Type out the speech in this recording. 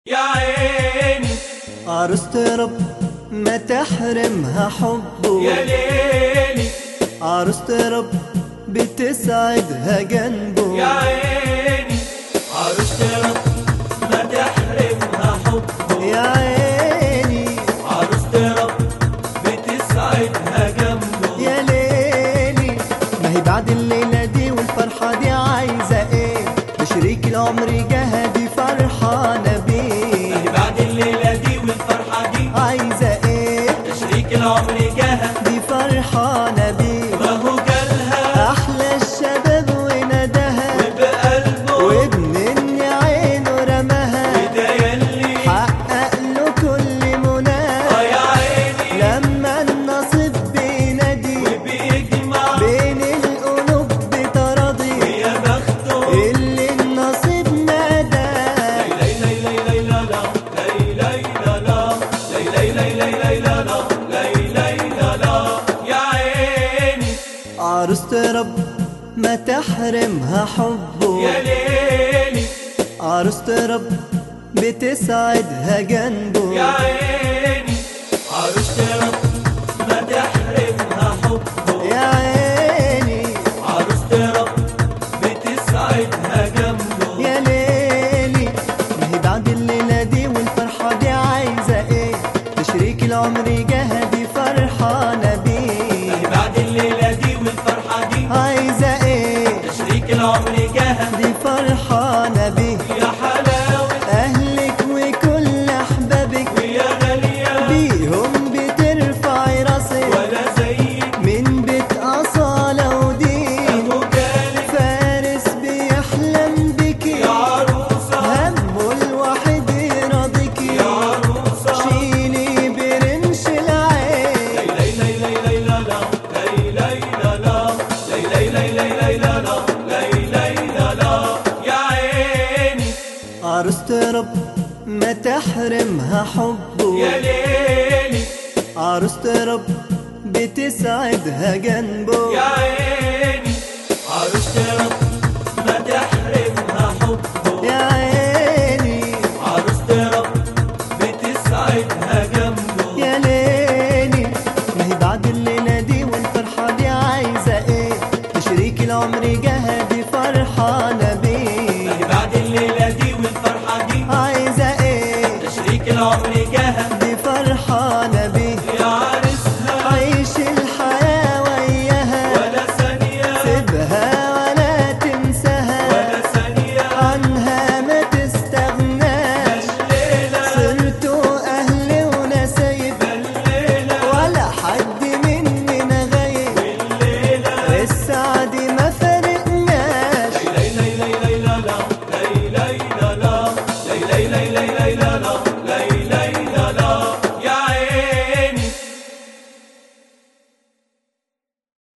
يا عيني عروسة رب ما تحرمها حبه يا ليلي عروسة رب بتسعدها جنبه يا عيني عروسة رب ما تحرمها حبه يا عيني عروسة رب بتسعدها جنبه يا ليلي ما هي بعد الليلة دي والفرحة دي عايزة ايه بشريك العمر جهدي فرحانة بيه بعد الليلة دي والفرحة دي عايزة ايه تشريك العمر جهد دي فرحانة بيه ما هو جالها احلى الشباب وندها وبقلبه وابن عينه رماها وده يلي حقق له كل مناه اه يا عيني لما النصيب بينادي وبيجمع بين القلوب بتراضي يا بخته اللي النصيب نادى لي لي لي لي لا لا لي لي لا لا لي لي لي لي لي لا لا لي لي لا لا يا عيني عروسة رب ما تحرمها حبه يا ليلي عروسة رب بتسعدها جنبه يا عيني عروسة رب ما تحرمها حبه يا عيني عروسة رب بتسعدها جنبه يا ليلي ما هي بعد الليلة دي والفرحة دي عايزة ايه تشريك العمر جهدي فرحانة بيه بعد الليلة دي والفرحة دي عايزة ايه تشريك العمر جهد دي فرحانة بيه يا حلاوة اهلك وكل احبابك ويا غالية بيهم بترفعي راسك ولا زيك من بيت أصالة ودين أبو جالك فارس بيحلم بكي يا عروسة همه الواحد يرضيكي يا عروسة شيلي برمش العين لي لي لي لي لا لا لي لي لا لا لي لي لي لي لي لا لا لي لي لا لا يا عيني عروسة رب ما تحرمها حبه يا ليلي عروسة رب بتسعدها جنبه يا عيني عروسة رب ما تحرمها